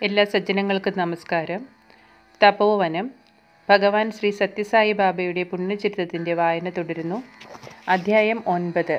എല്ലാ സജ്ജനങ്ങൾക്കും നമസ്കാരം തപോവനം ഭഗവാൻ ശ്രീ സത്യസായി ബാബയുടെ പുണ്യചരിത്രത്തിൻ്റെ വായന തുടരുന്നു അധ്യായം ഒൻപത്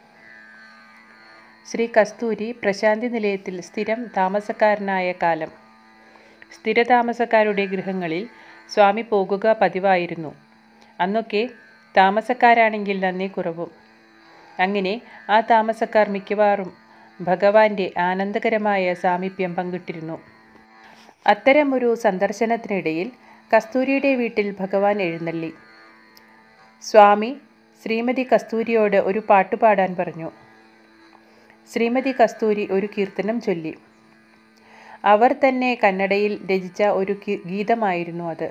ശ്രീ കസ്തൂരി പ്രശാന്തി നിലയത്തിൽ സ്ഥിരം താമസക്കാരനായ കാലം സ്ഥിരതാമസക്കാരുടെ ഗൃഹങ്ങളിൽ സ്വാമി പോകുക പതിവായിരുന്നു അന്നൊക്കെ താമസക്കാരാണെങ്കിൽ നന്ദി കുറവും അങ്ങനെ ആ താമസക്കാർ മിക്കവാറും ഭഗവാന്റെ ആനന്ദകരമായ സാമീപ്യം പങ്കിട്ടിരുന്നു അത്തരമൊരു സന്ദർശനത്തിനിടയിൽ കസ്തൂരിയുടെ വീട്ടിൽ ഭഗവാൻ എഴുന്നള്ളി സ്വാമി ശ്രീമതി കസ്തൂരിയോട് ഒരു പാട്ട് പാടാൻ പറഞ്ഞു ശ്രീമതി കസ്തൂരി ഒരു കീർത്തനം ചൊല്ലി അവർ തന്നെ കന്നഡയിൽ രചിച്ച ഒരു ഗീതമായിരുന്നു അത്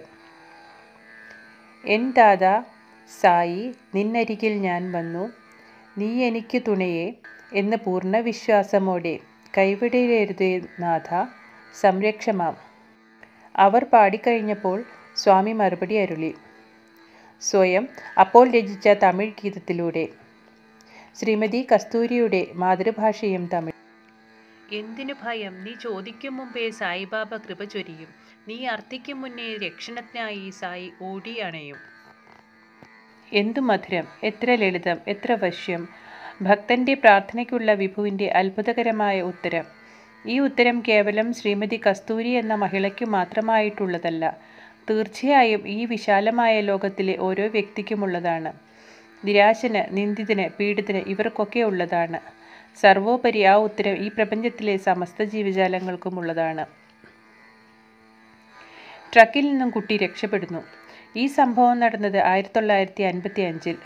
എൻ ദാദ സായി നിന്നരികിൽ ഞാൻ വന്നു നീ എനിക്ക് തുണയെ എന്ന് പൂർണ്ണ വിശ്വാസമോടെ കൈവിടരുതേ നാഥ സംരക്ഷമാം അവർ പാടിക്കഴിഞ്ഞപ്പോൾ സ്വാമി മറുപടി അരുളി സ്വയം അപ്പോൾ രചിച്ച തമിഴ് ഗീതത്തിലൂടെ ശ്രീമതി കസ്തൂരിയുടെ മാതൃഭാഷയും തമിഴ് എന്തിനു ഭയം നീ ചോദിക്കും മുമ്പേ സായിബാബ കൃപ ചൊരിയും നീ അർത്ഥിക്കും മുന്നേ രക്ഷണത്തിനായി സായി ഓടി അണയും എന്തു മധുരം എത്ര ലളിതം എത്ര വശ്യം ഭക്തന്റെ പ്രാർത്ഥനയ്ക്കുള്ള വിഭുവിൻ്റെ അത്ഭുതകരമായ ഉത്തരം ഈ ഉത്തരം കേവലം ശ്രീമതി കസ്തൂരി എന്ന മഹിളയ്ക്ക് മാത്രമായിട്ടുള്ളതല്ല തീർച്ചയായും ഈ വിശാലമായ ലോകത്തിലെ ഓരോ വ്യക്തിക്കുമുള്ളതാണ് നിരാശന് നിന്ദിതന് പീഡിതന് ഇവർക്കൊക്കെ ഉള്ളതാണ് സർവോപരി ആ ഉത്തരം ഈ പ്രപഞ്ചത്തിലെ സമസ്ത ജീവജാലങ്ങൾക്കും ഉള്ളതാണ് ട്രക്കിൽ നിന്നും കുട്ടി രക്ഷപ്പെടുന്നു ഈ സംഭവം നടന്നത് ആയിരത്തി തൊള്ളായിരത്തി അൻപത്തി അഞ്ചിൽ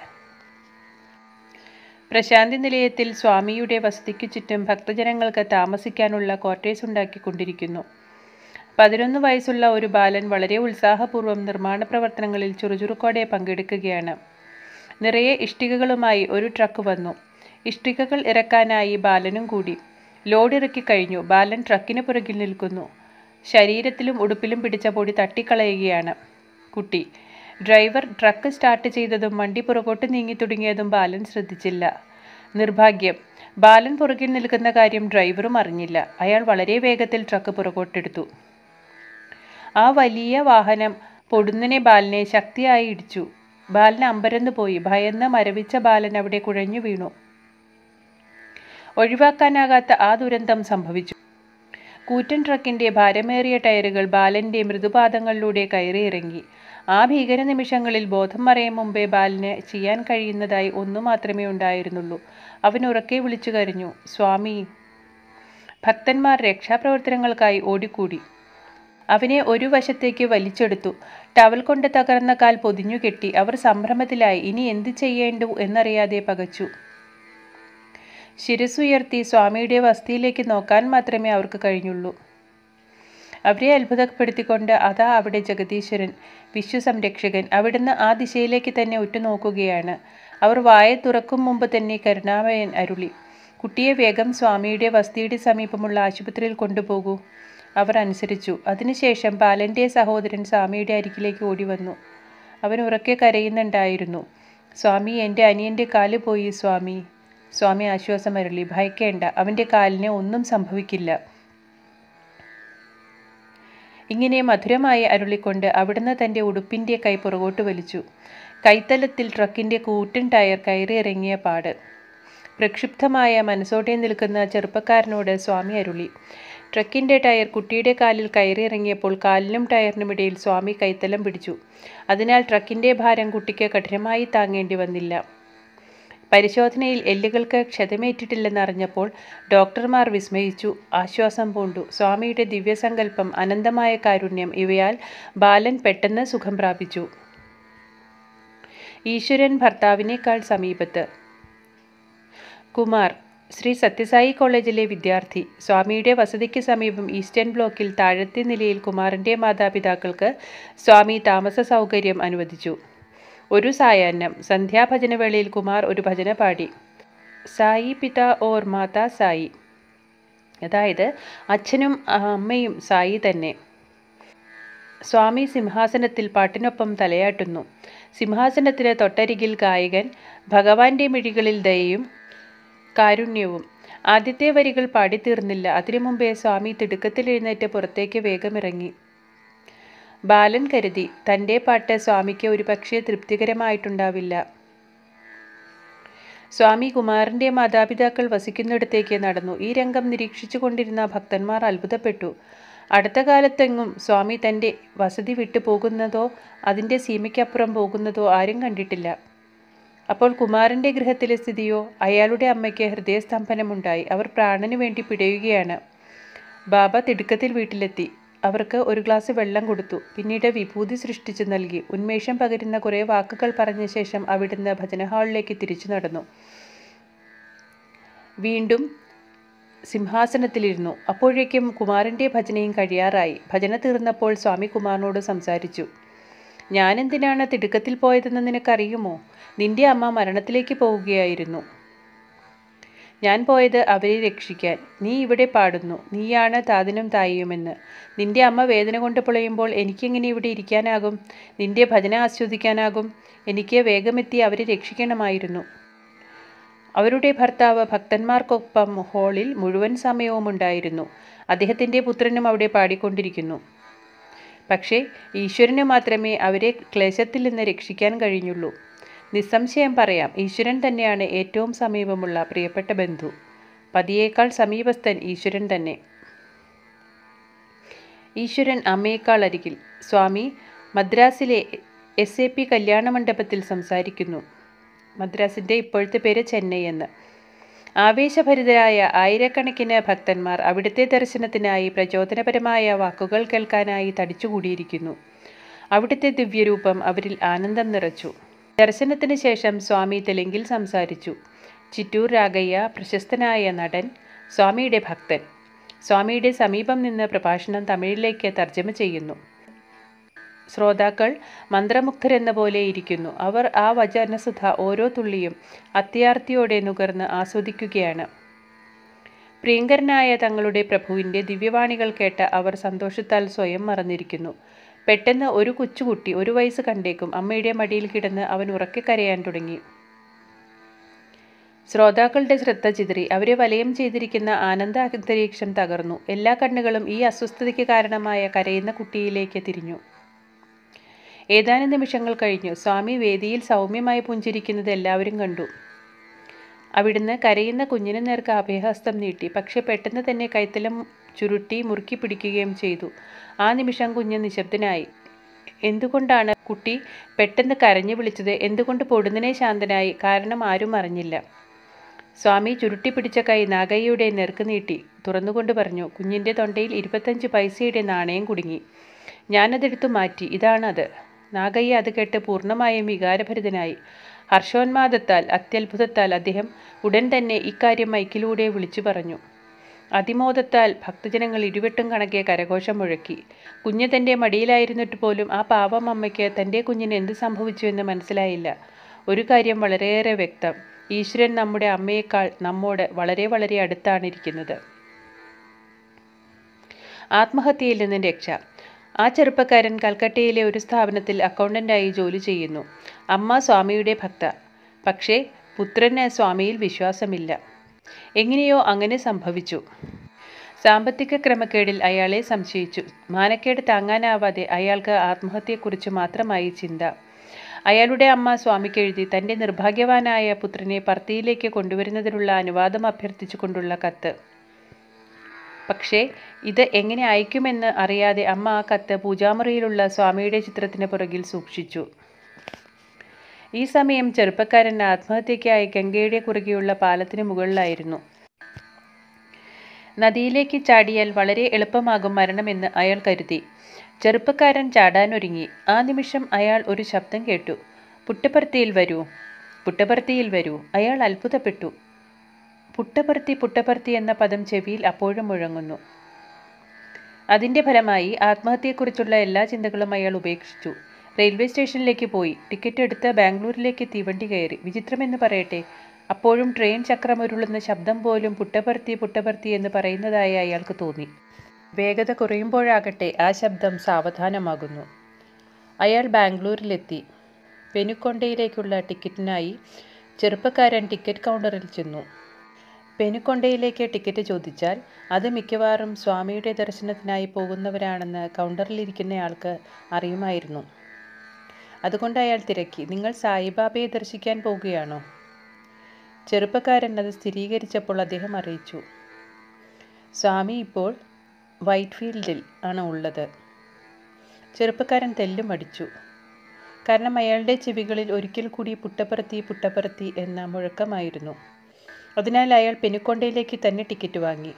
പ്രശാന്തി നിലയത്തിൽ സ്വാമിയുടെ വസതിക്കു ചുറ്റും ഭക്തജനങ്ങൾക്ക് താമസിക്കാനുള്ള ക്വാർട്ടേഴ്സ് ഉണ്ടാക്കിക്കൊണ്ടിരിക്കുന്നു പതിനൊന്ന് വയസ്സുള്ള ഒരു ബാലൻ വളരെ ഉത്സാഹപൂർവ്വം നിർമ്മാണ പ്രവർത്തനങ്ങളിൽ ചുറുചുറുക്കോടെ പങ്കെടുക്കുകയാണ് നിറയെ ഇഷ്ടികകളുമായി ഒരു ട്രക്ക് വന്നു ഇഷ്ടികകൾ ഇറക്കാനായി ബാലനും കൂടി ലോഡ് ഇറക്കി കഴിഞ്ഞു ബാലൻ ട്രക്കിന് പുറകിൽ നിൽക്കുന്നു ശരീരത്തിലും ഉടുപ്പിലും പിടിച്ച പൊടി തട്ടിക്കളയുകയാണ് കുട്ടി ഡ്രൈവർ ട്രക്ക് സ്റ്റാർട്ട് ചെയ്തതും വണ്ടി പുറകോട്ട് നീങ്ങി തുടങ്ങിയതും ബാലൻ ശ്രദ്ധിച്ചില്ല നിർഭാഗ്യം ബാലൻ പുറകിൽ നിൽക്കുന്ന കാര്യം ഡ്രൈവറും അറിഞ്ഞില്ല അയാൾ വളരെ വേഗത്തിൽ ട്രക്ക് പുറകോട്ടെടുത്തു ആ വലിയ വാഹനം പൊടുന്നനെ ബാലനെ ശക്തിയായി ഇടിച്ചു ബാലൻ അമ്പരന്ന് പോയി ഭയന്ന് മരവിച്ച ബാലൻ അവിടെ കുഴഞ്ഞു വീണു ഒഴിവാക്കാനാകാത്ത ആ ദുരന്തം സംഭവിച്ചു കൂറ്റൻ ട്രക്കിന്റെ ഭാരമേറിയ ടയറുകൾ ബാലന്റെ മൃദുപാദങ്ങളിലൂടെ കയറിയിറങ്ങി ആ ഭീകര നിമിഷങ്ങളിൽ ബോധം മറയും മുമ്പേ ബാലിന് ചെയ്യാൻ കഴിയുന്നതായി ഒന്നു മാത്രമേ ഉണ്ടായിരുന്നുള്ളൂ അവൻ ഉറക്കെ വിളിച്ചു കരഞ്ഞു സ്വാമി ഭക്തന്മാർ രക്ഷാപ്രവർത്തനങ്ങൾക്കായി ഓടിക്കൂടി അവനെ ഒരു വശത്തേക്ക് വലിച്ചെടുത്തു ടവൽ കൊണ്ട് തകർന്ന കാൽ പൊതിഞ്ഞു കെട്ടി അവർ സംഭ്രമത്തിലായി ഇനി എന്ത് ചെയ്യേണ്ടു എന്നറിയാതെ പകച്ചു ശിരസുയർത്തി സ്വാമിയുടെ വസ്തിയിലേക്ക് നോക്കാൻ മാത്രമേ അവർക്ക് കഴിഞ്ഞുള്ളൂ അവരെ അത്ഭുതപ്പെടുത്തിക്കൊണ്ട് അതാ അവിടെ ജഗദീശ്വരൻ വിശ്വസംരക്ഷകൻ അവിടുന്ന് ആ ദിശയിലേക്ക് തന്നെ ഉറ്റുനോക്കുകയാണ് അവർ വായ തുറക്കും മുമ്പ് തന്നെ കരുണാമയൻ അരുളി കുട്ടിയെ വേഗം സ്വാമിയുടെ വസ്തിയുടെ സമീപമുള്ള ആശുപത്രിയിൽ കൊണ്ടുപോകൂ അവർ അനുസരിച്ചു അതിനുശേഷം ബാലൻ്റെ സഹോദരൻ സ്വാമിയുടെ അരികിലേക്ക് ഓടി വന്നു അവൻ ഉറക്കെ കരയുന്നുണ്ടായിരുന്നു സ്വാമി എൻ്റെ അനിയൻ്റെ കാല് പോയി സ്വാമി സ്വാമി ആശ്വാസം അരുളി ഭയക്കേണ്ട അവൻ്റെ കാലിന് ഒന്നും സംഭവിക്കില്ല ഇങ്ങനെ മധുരമായി അരുളിക്കൊണ്ട് അവിടുന്ന് തൻ്റെ ഉടുപ്പിൻ്റെ കൈ പുറകോട്ട് വലിച്ചു കൈത്തലത്തിൽ ട്രക്കിൻ്റെ കൂറ്റൻ ടയർ കയറിയിറങ്ങിയ പാട് പ്രക്ഷുബ്ധമായ മനസ്സോടെ നിൽക്കുന്ന ചെറുപ്പക്കാരനോട് സ്വാമി അരുളി ട്രക്കിൻ്റെ ടയർ കുട്ടിയുടെ കാലിൽ കയറിയിറങ്ങിയപ്പോൾ കാലിനും ടയറിനുമിടയിൽ സ്വാമി കൈത്തലം പിടിച്ചു അതിനാൽ ട്രക്കിൻ്റെ ഭാരം കുട്ടിക്ക് കഠിനമായി താങ്ങേണ്ടി വന്നില്ല പരിശോധനയിൽ എല്ലുകൾക്ക് ക്ഷതമേറ്റിട്ടില്ലെന്നറിഞ്ഞപ്പോൾ ഡോക്ടർമാർ വിസ്മയിച്ചു ആശ്വാസം പൂണ്ടു സ്വാമിയുടെ ദിവ്യസങ്കല്പം അനന്തമായ കാരുണ്യം ഇവയാൽ ബാലൻ പെട്ടെന്ന് സുഖം പ്രാപിച്ചു ഈശ്വരൻ ഭർത്താവിനേക്കാൾ സമീപത്ത് കുമാർ ശ്രീ സത്യസായി കോളേജിലെ വിദ്യാർത്ഥി സ്വാമിയുടെ വസതിക്ക് സമീപം ഈസ്റ്റേൺ ബ്ലോക്കിൽ താഴത്തെ നിലയിൽ കുമാറിൻ്റെ മാതാപിതാക്കൾക്ക് സ്വാമി താമസ സൗകര്യം അനുവദിച്ചു ഒരു സായാഹ്നം സന്ധ്യാഭജനവേളയിൽ കുമാർ ഒരു ഭജന പാടി സായി പിത ഓർ മാതാ സായി അതായത് അച്ഛനും അമ്മയും സായി തന്നെ സ്വാമി സിംഹാസനത്തിൽ പാട്ടിനൊപ്പം തലയാട്ടുന്നു സിംഹാസനത്തിന് തൊട്ടരികിൽ ഗായകൻ ഭഗവാന്റെ മിഴികളിൽ ദയയും കാരുണ്യവും ആദ്യത്തെ വരികൾ പാടിത്തീർന്നില്ല അതിനു മുമ്പേ സ്വാമി തിടുക്കത്തിൽ എഴുന്നേറ്റ് പുറത്തേക്ക് വേഗമിറങ്ങി ബാലൻ കരുതി തൻ്റെ പാട്ട് സ്വാമിക്ക് ഒരു പക്ഷേ തൃപ്തികരമായിട്ടുണ്ടാവില്ല സ്വാമി കുമാരൻ്റെ മാതാപിതാക്കൾ വസിക്കുന്നിടത്തേക്ക് നടന്നു ഈ രംഗം നിരീക്ഷിച്ചു കൊണ്ടിരുന്ന ഭക്തന്മാർ അത്ഭുതപ്പെട്ടു അടുത്ത കാലത്തെങ്ങും സ്വാമി തൻ്റെ വസതി വിട്ടു പോകുന്നതോ അതിൻ്റെ സീമയ്ക്കപ്പുറം പോകുന്നതോ ആരും കണ്ടിട്ടില്ല അപ്പോൾ കുമാരൻ്റെ ഗൃഹത്തിലെ സ്ഥിതിയോ അയാളുടെ അമ്മയ്ക്ക് ഹൃദയസ്തംഭനമുണ്ടായി അവർ പ്രാണനു വേണ്ടി പിടയുകയാണ് ബാബ തിടുക്കത്തിൽ വീട്ടിലെത്തി അവർക്ക് ഒരു ഗ്ലാസ് വെള്ളം കൊടുത്തു പിന്നീട് വിഭൂതി സൃഷ്ടിച്ചു നൽകി ഉന്മേഷം പകരുന്ന കുറേ വാക്കുകൾ പറഞ്ഞ ശേഷം അവിടുന്ന് ഭജന ഹാളിലേക്ക് തിരിച്ചു നടന്നു വീണ്ടും സിംഹാസനത്തിലിരുന്നു അപ്പോഴേക്കും കുമാരൻ്റെ ഭജനയും കഴിയാറായി ഭജന തീർന്നപ്പോൾ സ്വാമി കുമാറിനോട് സംസാരിച്ചു ഞാനെന്തിനാണ് തിടുക്കത്തിൽ പോയതെന്ന് നിനക്കറിയുമോ നിന്റെ അമ്മ മരണത്തിലേക്ക് പോവുകയായിരുന്നു ഞാൻ പോയത് അവരെ രക്ഷിക്കാൻ നീ ഇവിടെ പാടുന്നു നീയാണ് താതിനും തായിയുമെന്ന് നിന്റെ അമ്മ വേദന കൊണ്ട് പൊളയുമ്പോൾ എനിക്കെങ്ങനെ ഇവിടെ ഇരിക്കാനാകും നിന്റെ ഭജന ആസ്വദിക്കാനാകും എനിക്ക് വേഗമെത്തി അവരെ രക്ഷിക്കണമായിരുന്നു അവരുടെ ഭർത്താവ് ഭക്തന്മാർക്കൊപ്പം ഹാളിൽ മുഴുവൻ സമയവും ഉണ്ടായിരുന്നു അദ്ദേഹത്തിൻ്റെ പുത്രനും അവിടെ പാടിക്കൊണ്ടിരിക്കുന്നു പക്ഷേ ഈശ്വരന് മാത്രമേ അവരെ ക്ലേശത്തിൽ നിന്ന് രക്ഷിക്കാൻ കഴിഞ്ഞുള്ളൂ നിസ്സംശയം പറയാം ഈശ്വരൻ തന്നെയാണ് ഏറ്റവും സമീപമുള്ള പ്രിയപ്പെട്ട ബന്ധു പതിയേക്കാൾ സമീപസ്ഥൻ ഈശ്വരൻ തന്നെ ഈശ്വരൻ അമ്മയേക്കാൾ അരികിൽ സ്വാമി മദ്രാസിലെ എസ് എ പി കല്യാണ മണ്ഡപത്തിൽ സംസാരിക്കുന്നു മദ്രാസിൻ്റെ ഇപ്പോഴത്തെ പേര് ചെന്നൈ എന്ന് ആവേശഭരിതരായ ആയിരക്കണക്കിന് ഭക്തന്മാർ അവിടുത്തെ ദർശനത്തിനായി പ്രചോദനപരമായ വാക്കുകൾ കേൾക്കാനായി തടിച്ചുകൂടിയിരിക്കുന്നു അവിടുത്തെ ദിവ്യരൂപം അവരിൽ ആനന്ദം നിറച്ചു ദർശനത്തിന് ശേഷം സ്വാമി തെലുങ്കിൽ സംസാരിച്ചു ചിറ്റൂർ രാഗയ്യ പ്രശസ്തനായ നടൻ സ്വാമിയുടെ ഭക്തൻ സ്വാമിയുടെ സമീപം നിന്ന് പ്രഭാഷണം തമിഴിലേക്ക് തർജ്ജമ ചെയ്യുന്നു ശ്രോതാക്കൾ മന്ത്രമുഗ്ധരെന്ന പോലെ ഇരിക്കുന്നു അവർ ആ വചനസുധ ഓരോ തുള്ളിയും അത്യാർത്തിയോടെ നുകർന്ന് ആസ്വദിക്കുകയാണ് പ്രിയങ്കരനായ തങ്ങളുടെ പ്രഭുവിൻ്റെ ദിവ്യവാണികൾ കേട്ട അവർ സന്തോഷത്താൽ സ്വയം മറന്നിരിക്കുന്നു പെട്ടെന്ന് ഒരു കൊച്ചുകുട്ടി ഒരു വയസ്സ് കണ്ടേക്കും അമ്മയുടെ മടിയിൽ കിടന്ന് അവൻ ഉറക്കെ കരയാൻ തുടങ്ങി ശ്രോതാക്കളുടെ ശ്രദ്ധ ചിതറി അവരെ വലയം ചെയ്തിരിക്കുന്ന ആനന്ദ അന്തരീക്ഷം തകർന്നു എല്ലാ കണ്ണുകളും ഈ അസ്വസ്ഥതയ്ക്ക് കാരണമായ കരയുന്ന കുട്ടിയിലേക്ക് തിരിഞ്ഞു ഏതാനും നിമിഷങ്ങൾ കഴിഞ്ഞു സ്വാമി വേദിയിൽ സൗമ്യമായി പുഞ്ചിരിക്കുന്നത് എല്ലാവരും കണ്ടു അവിടുന്ന് കരയുന്ന കുഞ്ഞിന് നേർക്ക് അഭയഹസ്തം നീട്ടി പക്ഷെ പെട്ടെന്ന് തന്നെ കൈത്തലം ചുരുട്ടി മുറുക്കി പിടിക്കുകയും ചെയ്തു ആ നിമിഷം കുഞ്ഞ് നിശബ്ദനായി എന്തുകൊണ്ടാണ് കുട്ടി പെട്ടെന്ന് കരഞ്ഞു വിളിച്ചത് എന്തുകൊണ്ട് പൊടുന്നനെ ശാന്തനായി കാരണം ആരും അറിഞ്ഞില്ല സ്വാമി ചുരുട്ടി പിടിച്ച കൈ നാഗയ്യയുടെ നേർക്ക് നീട്ടി തുറന്നുകൊണ്ട് പറഞ്ഞു കുഞ്ഞിൻ്റെ തൊണ്ടയിൽ ഇരുപത്തഞ്ച് പൈസയുടെ നാണയം കുടുങ്ങി ഞാനതെടുത്തു മാറ്റി ഇതാണത് നാഗയ്യ അത് കേട്ട് പൂർണ്ണമായും വികാരഭരിതനായി ഹർഷോന്മാദത്താൽ അത്യത്ഭുതത്താൽ അദ്ദേഹം ഉടൻ തന്നെ ഇക്കാര്യം മൈക്കിലൂടെ വിളിച്ചു പറഞ്ഞു അതിമോദത്താൽ ഭക്തജനങ്ങൾ ഇരുവെട്ടും കണക്കെ കരഘോഷം മുഴക്കി കുഞ്ഞ് തൻ്റെ മടിയിലായിരുന്നിട്ട് പോലും ആ പാവം അമ്മയ്ക്ക് തൻ്റെ കുഞ്ഞിന് എന്ത് സംഭവിച്ചു എന്ന് മനസ്സിലായില്ല ഒരു കാര്യം വളരെയേറെ വ്യക്തം ഈശ്വരൻ നമ്മുടെ അമ്മയേക്കാൾ നമ്മോട് വളരെ വളരെ അടുത്താണ് ഇരിക്കുന്നത് ആത്മഹത്യയിൽ നിന്നും രക്ഷ ആ ചെറുപ്പക്കാരൻ കൽക്കട്ടയിലെ ഒരു സ്ഥാപനത്തിൽ അക്കൗണ്ടൻ്റായി ജോലി ചെയ്യുന്നു അമ്മ സ്വാമിയുടെ ഭക്ത പക്ഷേ പുത്രന് സ്വാമിയിൽ വിശ്വാസമില്ല എങ്ങനെയോ അങ്ങനെ സംഭവിച്ചു സാമ്പത്തിക ക്രമക്കേടിൽ അയാളെ സംശയിച്ചു മാനക്കേട് താങ്ങാനാവാതെ അയാൾക്ക് ആത്മഹത്യയെക്കുറിച്ച് മാത്രമായി ചിന്ത അയാളുടെ അമ്മ സ്വാമിക്ക് എഴുതി തൻ്റെ നിർഭാഗ്യവാനായ പുത്രനെ പർത്തിയിലേക്ക് കൊണ്ടുവരുന്നതിനുള്ള അനുവാദം അഭ്യർത്ഥിച്ചുകൊണ്ടുള്ള കത്ത് പക്ഷേ ഇത് എങ്ങനെ അയക്കുമെന്ന് അറിയാതെ അമ്മ ആ കത്ത് പൂജാമുറിയിലുള്ള സ്വാമിയുടെ ചിത്രത്തിന് പുറകിൽ സൂക്ഷിച്ചു ഈ സമയം ചെറുപ്പക്കാരൻ ആത്മഹത്യയ്ക്കായി ഗംഗയുടെ കുറുകെയുള്ള പാലത്തിന് മുകളിലായിരുന്നു നദിയിലേക്ക് ചാടിയാൽ വളരെ എളുപ്പമാകും മരണമെന്ന് അയാൾ കരുതി ചെറുപ്പക്കാരൻ ചാടാനൊരുങ്ങി ആ നിമിഷം അയാൾ ഒരു ശബ്ദം കേട്ടു പുട്ടപർത്തിയിൽ വരൂ പുട്ടപർത്തിയിൽ വരൂ അയാൾ അത്ഭുതപ്പെട്ടു പുട്ടപർത്തി പുട്ടപർത്തി എന്ന പദം ചെവിയിൽ അപ്പോഴും മുഴങ്ങുന്നു അതിൻ്റെ ഫലമായി ആത്മഹത്യയെക്കുറിച്ചുള്ള എല്ലാ ചിന്തകളും അയാൾ ഉപേക്ഷിച്ചു റെയിൽവേ സ്റ്റേഷനിലേക്ക് പോയി ടിക്കറ്റ് എടുത്ത് ബാംഗ്ലൂരിലേക്ക് തീവണ്ടി കയറി വിചിത്രമെന്ന് പറയട്ടെ അപ്പോഴും ട്രെയിൻ ചക്രമുരുളുന്ന ശബ്ദം പോലും പുട്ടപർത്തി പുട്ടപർത്തി എന്ന് പറയുന്നതായി അയാൾക്ക് തോന്നി വേഗത കുറയുമ്പോഴാകട്ടെ ആ ശബ്ദം സാവധാനമാകുന്നു അയാൾ ബാംഗ്ലൂരിലെത്തി പെനുക്കൊണ്ടയിലേക്കുള്ള ടിക്കറ്റിനായി ചെറുപ്പക്കാരൻ ടിക്കറ്റ് കൗണ്ടറിൽ ചെന്നു പെനുക്കൊണ്ടയിലേക്ക് ടിക്കറ്റ് ചോദിച്ചാൽ അത് മിക്കവാറും സ്വാമിയുടെ ദർശനത്തിനായി പോകുന്നവരാണെന്ന് കൗണ്ടറിലിരിക്കുന്നയാൾക്ക് അറിയുമായിരുന്നു അതുകൊണ്ട് അയാൾ തിരക്കി നിങ്ങൾ സായിബാബയെ ദർശിക്കാൻ പോകുകയാണോ ചെറുപ്പക്കാരൻ അത് സ്ഥിരീകരിച്ചപ്പോൾ അദ്ദേഹം അറിയിച്ചു സ്വാമി ഇപ്പോൾ വൈറ്റ്ഫീൽഡിൽ ആണ് ഉള്ളത് ചെറുപ്പക്കാരൻ തെല്ലും അടിച്ചു കാരണം അയാളുടെ ചെവികളിൽ ഒരിക്കൽ കൂടി പുട്ടപ്പുറത്തി പുട്ടപ്പുറത്തി എന്ന മുഴക്കമായിരുന്നു അതിനാൽ അയാൾ പെനുക്കൊണ്ടയിലേക്ക് തന്നെ ടിക്കറ്റ് വാങ്ങി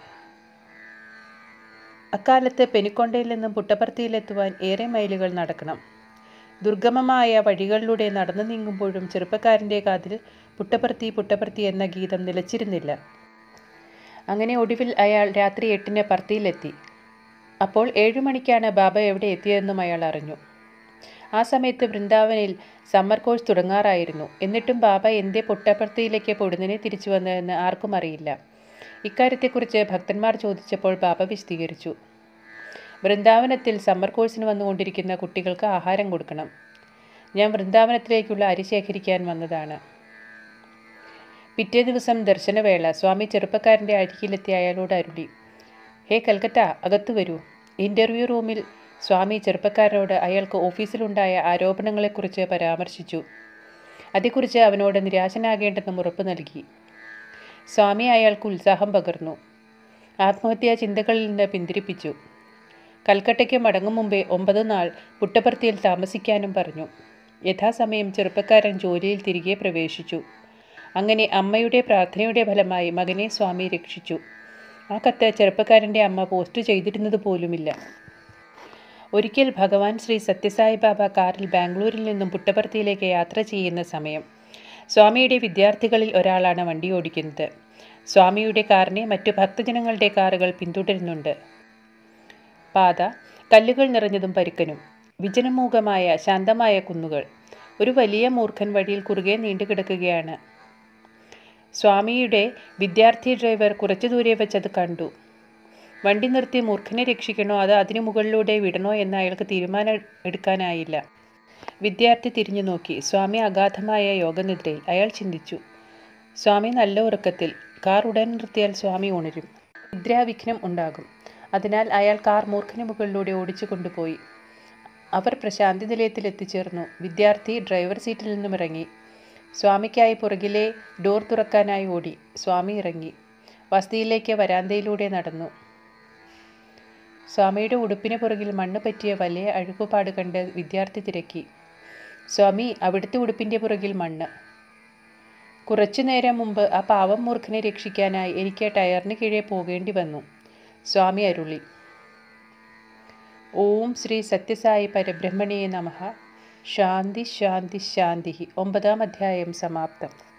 അക്കാലത്ത് പെനുക്കൊണ്ടയിൽ നിന്നും പുട്ടപ്പർത്തിയിലെത്തുവാൻ ഏറെ മൈലുകൾ നടക്കണം ദുർഗമമായ വഴികളിലൂടെ നടന്നു നീങ്ങുമ്പോഴും ചെറുപ്പക്കാരൻ്റെ കാതിൽ പുട്ടപ്പർത്തി പുട്ടപ്പർത്തി എന്ന ഗീതം നിലച്ചിരുന്നില്ല അങ്ങനെ ഒടുവിൽ അയാൾ രാത്രി എട്ടിന് പർത്തിയിലെത്തി അപ്പോൾ ഏഴു മണിക്കാണ് ബാബ എവിടെ എത്തിയതെന്നും അയാൾ അറിഞ്ഞു ആ സമയത്ത് വൃന്ദാവനിൽ സമ്മർ കോഴ്സ് തുടങ്ങാറായിരുന്നു എന്നിട്ടും ബാബ എന്തേ പുട്ടപ്പർത്തിയിലേക്ക് പൊടുന്നതിനെ തിരിച്ചു വന്നതെന്ന് ആർക്കും അറിയില്ല ഇക്കാര്യത്തെക്കുറിച്ച് ഭക്തന്മാർ ചോദിച്ചപ്പോൾ ബാബ വിശദീകരിച്ചു വൃന്ദാവനത്തിൽ സമ്മർ കോഴ്സിന് വന്നുകൊണ്ടിരിക്കുന്ന കുട്ടികൾക്ക് ആഹാരം കൊടുക്കണം ഞാൻ വൃന്ദാവനത്തിലേക്കുള്ള അരി ശേഖരിക്കാൻ വന്നതാണ് പിറ്റേ ദിവസം ദർശനവേള സ്വാമി ചെറുപ്പക്കാരൻ്റെ അരികിലെത്തി അയാളോട് അരുളി ഹേ കൽക്കത്ത അകത്തു വരൂ ഇൻ്റർവ്യൂ റൂമിൽ സ്വാമി ചെറുപ്പക്കാരനോട് അയാൾക്ക് ഓഫീസിലുണ്ടായ ആരോപണങ്ങളെക്കുറിച്ച് പരാമർശിച്ചു അതേക്കുറിച്ച് അവനോട് നിരാശനാകേണ്ടെന്നും ഉറപ്പ് നൽകി സ്വാമി അയാൾക്ക് ഉത്സാഹം പകർന്നു ആത്മഹത്യാ ചിന്തകളിൽ നിന്ന് പിന്തിരിപ്പിച്ചു കൽക്കട്ടയ്ക്ക് മടങ്ങും മുമ്പേ ഒമ്പത് നാൾ പുട്ടപ്പർത്തിയിൽ താമസിക്കാനും പറഞ്ഞു യഥാസമയം ചെറുപ്പക്കാരൻ ജോലിയിൽ തിരികെ പ്രവേശിച്ചു അങ്ങനെ അമ്മയുടെ പ്രാർത്ഥനയുടെ ഫലമായി മകനെ സ്വാമി രക്ഷിച്ചു ആ കത്ത് ചെറുപ്പക്കാരൻ്റെ അമ്മ പോസ്റ്റ് ചെയ്തിരുന്നത് പോലുമില്ല ഒരിക്കൽ ഭഗവാൻ ശ്രീ സത്യസായി ബാബ കാറിൽ ബാംഗ്ലൂരിൽ നിന്നും പുട്ടപർത്തിയിലേക്ക് യാത്ര ചെയ്യുന്ന സമയം സ്വാമിയുടെ വിദ്യാർത്ഥികളിൽ ഒരാളാണ് വണ്ടി ഓടിക്കുന്നത് സ്വാമിയുടെ കാറിനെ മറ്റു ഭക്തജനങ്ങളുടെ കാറുകൾ പിന്തുടരുന്നുണ്ട് പാത കല്ലുകൾ നിറഞ്ഞതും പരുക്കനും വിജനമൂകമായ ശാന്തമായ കുന്നുകൾ ഒരു വലിയ മൂർഖൻ വഴിയിൽ കുറുകെ നീണ്ടുകിടക്കുകയാണ് സ്വാമിയുടെ വിദ്യാർത്ഥി ഡ്രൈവർ കുറച്ചു ദൂരെ വെച്ചത് കണ്ടു വണ്ടി നിർത്തി മൂർഖനെ രക്ഷിക്കണോ അതോ അതിനു മുകളിലൂടെ വിടണോ എന്ന് അയാൾക്ക് തീരുമാനം എടുക്കാനായില്ല വിദ്യാർത്ഥി തിരിഞ്ഞു നോക്കി സ്വാമി അഗാധമായ യോഗനിദ്രയിൽ അയാൾ ചിന്തിച്ചു സ്വാമി നല്ല ഉറക്കത്തിൽ കാർ ഉടൻ നിർത്തിയാൽ സ്വാമി ഉണരും നിദ്രാവിഘ്നം ഉണ്ടാകും അതിനാൽ അയാൾ കാർ മൂർഖന് മുകളിലൂടെ ഓടിച്ചു കൊണ്ടുപോയി അവർ പ്രശാന്തി നിലയത്തിൽ എത്തിച്ചേർന്നു വിദ്യാർത്ഥി ഡ്രൈവർ സീറ്റിൽ നിന്നും ഇറങ്ങി സ്വാമിക്കായി പുറകിലെ ഡോർ തുറക്കാനായി ഓടി സ്വാമി ഇറങ്ങി വസതിയിലേക്ക് വരാന്തയിലൂടെ നടന്നു സ്വാമിയുടെ ഉടുപ്പിന് പുറകിൽ മണ്ണ് പറ്റിയ വലിയ അഴുക്കുപാട് കണ്ട് വിദ്യാർത്ഥി തിരക്കി സ്വാമി അവിടുത്തെ ഉടുപ്പിൻ്റെ പുറകിൽ മണ്ണ് കുറച്ചു നേരം മുമ്പ് ആ പാവം മൂർഖനെ രക്ഷിക്കാനായി എനിക്ക് ടയറിന് കീഴെ പോകേണ്ടി വന്നു സ്വാമി അരുളി ഓം ശ്രീ സത്യസായി പരബ്രഹ്മണേ നമഃ ശാന്തി ശാന്തി ശാന്തി ഒമ്പതാം അധ്യായം സമാപ്തം